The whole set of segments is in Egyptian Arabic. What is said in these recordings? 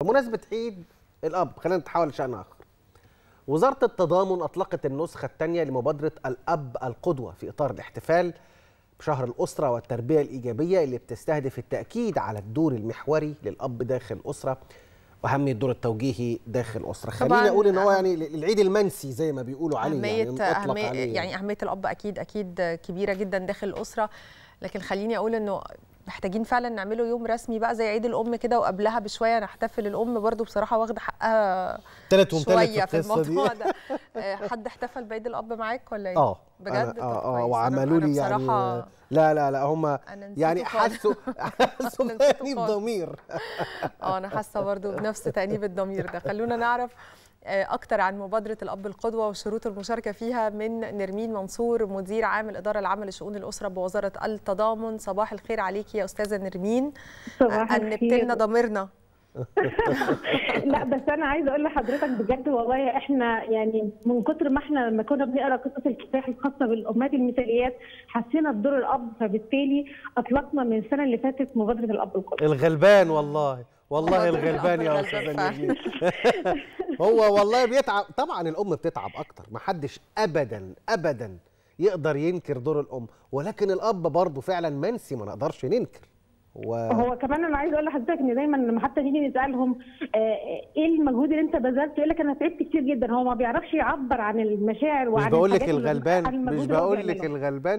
بمناسبه عيد الاب خلينا نتحول لشان اخر وزاره التضامن اطلقت النسخه الثانيه لمبادره الاب القدوه في اطار الاحتفال بشهر الاسره والتربيه الايجابيه اللي بتستهدف التاكيد على الدور المحوري للاب داخل الاسره واهميه الدور التوجيهي داخل الاسره خليني اقول ان هو يعني العيد المنسي زي ما بيقولوا عليه أهمية يعني أطلق أهمية عليه يعني أهمية الأب أكيد أكيد كبيرة جدا داخل الأسرة لكن خليني أقول إنه محتاجين فعلا نعمله يوم رسمي بقى زي عيد الأم كده وقبلها بشوية نحتفل الأم برضو بصراحة واخدة حقها تلات ومتلت شوية في القصة دي. الموضوع ده آه، حد احتفل بعيد الأب معاك ولا إيه؟ اه بجد؟ أنا طب اه كويس. اه أنا- وعملوا أنا لي يعني بصراحة لا لا لا هم أنا نسيته يعني خالص. حسوا حسوا أنا نسيته بتأنيب خالص. ضمير اه انا حاسه برضو بنفس تانيب الضمير ده خلونا نعرف آه، اكتر عن مبادره الاب القدوه وشروط المشاركه فيها من نرمين منصور مدير عام الاداره العامه لشؤون الاسره بوزاره التضامن صباح الخير عليكي يا استاذه نرمين صباح انبت الخير. لنا ضميرنا لا بس انا عايزه اقول لحضرتك بجد والله احنا يعني من كتر ما احنا لما كنا بنقرا قصص الكفاح الخاصه بالامهات المثاليات حسينا بدور الاب فبالتالي اطلقنا من السنه اللي فاتت مبادره الاب القدوه الغلبان والله والله مبادرة الغلبان يا الأب استاذه الغلبان نرمين هو والله بيتعب طبعا الام بتتعب اكتر ما حدش ابدا ابدا يقدر ينكر دور الام ولكن الاب برضه فعلا منسي ما نقدرش ننكر و... هو كمان انا عايزه اقول لحضرتك ان دايما لما حتى نيجي نسالهم آه، ايه المجهود اللي انت بذلته يقول لك انا تعبت كتير جدا هو ما بيعرفش يعبر عن المشاعر مش وعن بقول لك الحاجات اللي- عن الغلبان المجهود مش اللي هو بقول لك بيعمله. الغلبان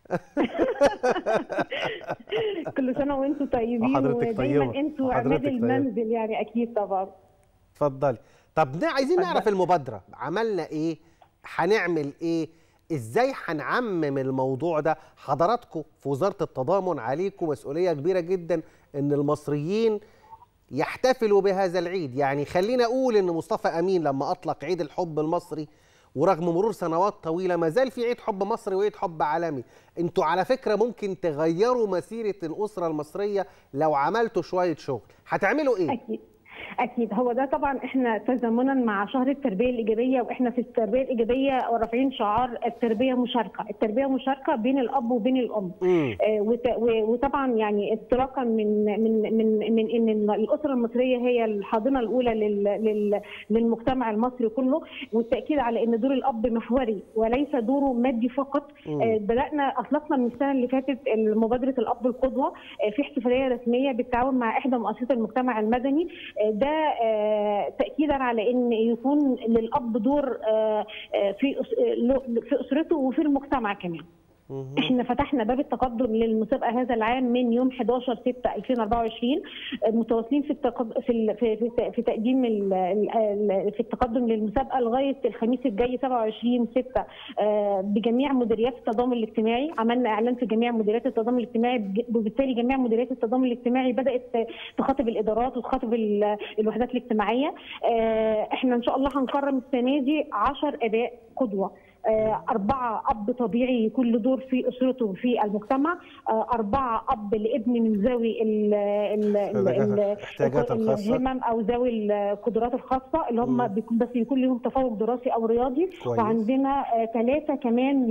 كل سنه وانتم طيبين وحضرتك ودايما طيبة. انتوا وحضرتك عماد طيبة. المنزل يعني اكيد طبعا اتفضلي طب نا- عايزين اتفضل. نعرف المبادره عملنا ايه هنعمل ايه ازاي هنعمم الموضوع ده حضراتكم في وزاره التضامن عليكم مسؤوليه كبيره جدا ان المصريين يحتفلوا بهذا العيد يعني خلينا اقول ان مصطفى امين لما اطلق عيد الحب المصري ورغم مرور سنوات طويله ما زال في عيد حب مصري وعيد حب عالمي انتوا على فكره ممكن تغيروا مسيره الاسره المصريه لو عملتوا شويه شغل هتعملوا ايه اكيد اكيد هو ده طبعا احنا تزامنا مع شهر التربيه الايجابيه واحنا في التربيه الايجابيه رافعين شعار التربيه مشاركه التربيه مشاركه بين الاب وبين الام مم. آه، وت- و- وطبعا يعني انطلاقا من من من من ان الاسره المصريه هي الحاضنه الاولى لل- لل- للمجتمع المصري كله والتاكيد على ان دور الاب محوري وليس دوره مادي فقط مم. آه، بدانا اطلقنا من السنه اللي فاتت مبادره الاب القدوه آه، في احتفاليه رسميه بالتعاون مع احدى مؤسسات المجتمع المدني آه، ده آه، تاكيدا على ان يكون للاب دور آه، آه، في أس- آه، له- في اسرته وفي المجتمع كمان مهم. احنا فتحنا باب التقدم للمسابقه هذا العام من يوم 11 6 2024 متواصلين في التقد... في ال... في في, في تقديم ال... ال... في التقدم للمسابقه لغايه الخميس الجاي 27 6 آه، بجميع مديريات التضامن الاجتماعي عملنا اعلان في جميع مديريات التضامن الاجتماعي بج- وبالتالي جميع مديريات التضامن الاجتماعي بدات تخاطب الادارات وتخاطب ال- الوحدات الاجتماعيه آه، احنا ان شاء الله هنكرم السنه دي 10 اباء قدوه آه، أربعة أب طبيعي يكون له دور في أسرته وفي المجتمع آه، أربعة أب لابن من ذوي ال- ال- ال- ال- الاحتياجات الخاصة. الهمم أو ذوي القدرات الخاصة اللي هم بيكون بس يكون لهم تفوق دراسي أو رياضي كويس. وعندنا ثلاثة كمان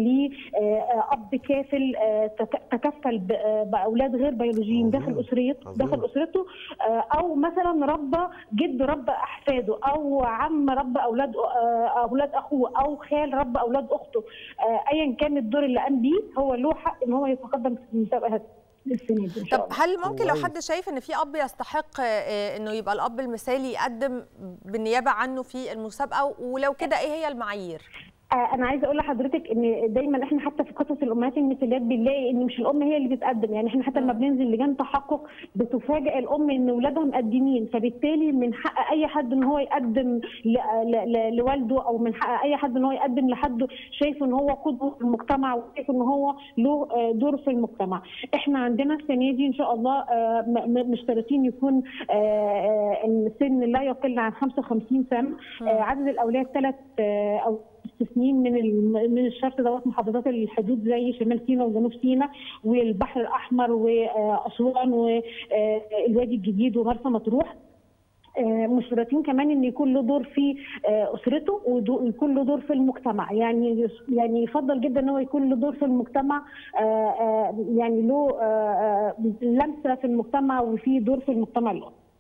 لأب كافل آه، تك- تكفل ب- آه، بأولاد غير بيولوجيين عظيم. داخل أسريته عظيم. داخل أسرته آه، أو مثلا ربى جد ربى أحفاده أو عم ربى أولاد آه، أولاد أخوه أو خال ربى أولاد أخته آه، أيا كان الدور اللي قام بيه هو له حق إن هو يتقدم في المسابقة السنة دي إن شاء طب الله. هل ممكن لو كويس. حد شايف ان في اب يستحق آه، انه يبقى الاب المثالي يقدم بالنيابه عنه في المسابقه ولو كده ايه هي المعايير آه، انا عايزه اقول لحضرتك ان دايما احنا حتى في قصص الامهات المثاليات بنلاقي ان مش الام هي اللي بتقدم يعني احنا حتى لما بننزل لجان تحقق بتفاجئ الام ان اولادها مقدمين فبالتالي من حق اي حد ان هو يقدم ل- ل- ل- لوالده او من حق اي حد ان هو يقدم لحد شايف ان هو قدوه في المجتمع وشايف ان هو له آه، دور في المجتمع احنا عندنا السنه دي ان شاء الله آه، م- م- مشترطين يكون آه، آه، السن لا يقل عن 55 سنه آه، عدد الاولاد ثلاث او ست سنين من ال- من الشرط دوت محافظات الحدود زي شمال سيناء وجنوب سيناء والبحر الاحمر واسوان والوادي الجديد ومرسى مطروح آه، مشترطين كمان ان يكون له دور في آه، اسرته ويكون له دور في المجتمع يعني يس- يعني يفضل جدا ان هو يكون له دور في المجتمع آه، آه، يعني له آه، آه، لمسه في المجتمع وفي دور في المجتمع له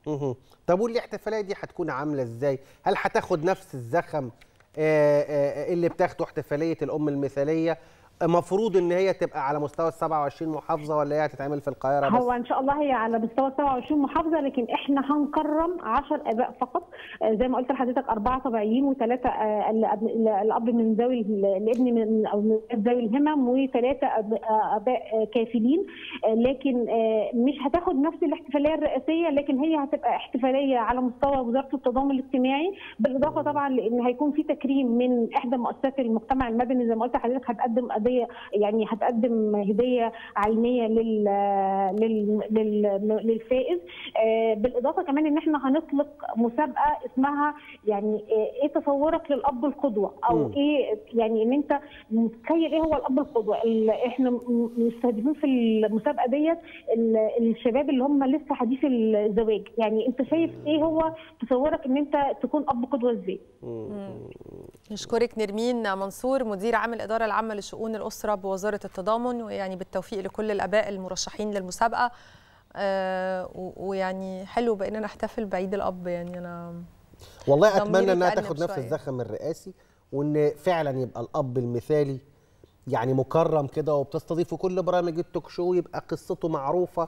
مهم. طب والاحتفاليه دي هتكون عامله ازاي هل هتاخد نفس الزخم آه، آه، اللي بتاخده احتفاليه الام المثاليه مفروض ان هي تبقى على مستوى ال 27 محافظه ولا هي هتتعمل في القاهره بس هو ان شاء الله هي على مستوى 27 محافظه لكن احنا هنكرم 10 اباء فقط آه، زي ما قلت لحضرتك اربعه طبيعيين وثلاثه الاب من ذوي ال- الابن من او من ذوي الهمم وثلاثه أب- آه، اباء آه، كافلين آه، لكن آه، مش هتاخد نفس الاحتفاليه الرئاسيه لكن هي هتبقى احتفاليه على مستوى وزاره التضامن الاجتماعي بالاضافه طبعا لان هيكون في تكريم من احدى مؤسسات المجتمع المدني زي ما قلت لحضرتك هتقدم قضيه يعني هتقدم هديه عينيه لل لل لل- للفائز آه، بالاضافه كمان ان احنا هنطلق مسابقه اسمها يعني آه، ايه تصورك للاب القدوه او مم. ايه يعني ان انت متخيل ايه هو الاب القدوه ال- احنا م- مستهدفين في المسابقه ديت ال- الشباب اللي هم لسه حديث الزواج يعني انت شايف ايه هو تصورك ان انت تكون اب قدوه ازاي نشكرك نرمين منصور مدير عام الإدارة العامة لشؤون الأسرة بوزارة التضامن ويعني بالتوفيق لكل الآباء المرشحين للمسابقة آه و- ويعني حلو بقينا نحتفل بعيد الأب يعني أنا والله ضميري اتمنى انها اتأنب تاخد نفس شوية. الزخم الرئاسي وان فعلا يبقى الاب المثالي يعني مكرم كده وبتستضيفه كل برامج التوك شو يبقى قصته معروفه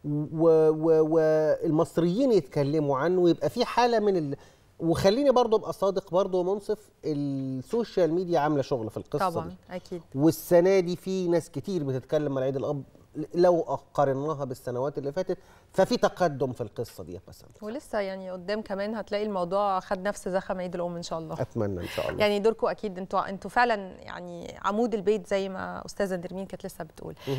والمصريين يتكلموا عنه ويبقى في حاله من ال... وخليني برضو ابقى صادق برضو ومنصف السوشيال ميديا عامله شغل في القصه طبعا دي أكيد والسنه دي في ناس كتير بتتكلم على عيد الاب لو قارناها بالسنوات اللي فاتت ففي تقدم في القصه دي بس ولسه يعني قدام كمان هتلاقي الموضوع خد نفس زخم عيد الأم إن شاء الله اتمنى ان شاء الله يعني دوركم أكيد أنتوا أنتوا فعلا يعني عمود البيت زي ما أستاذة نرمين كانت لسه بتقول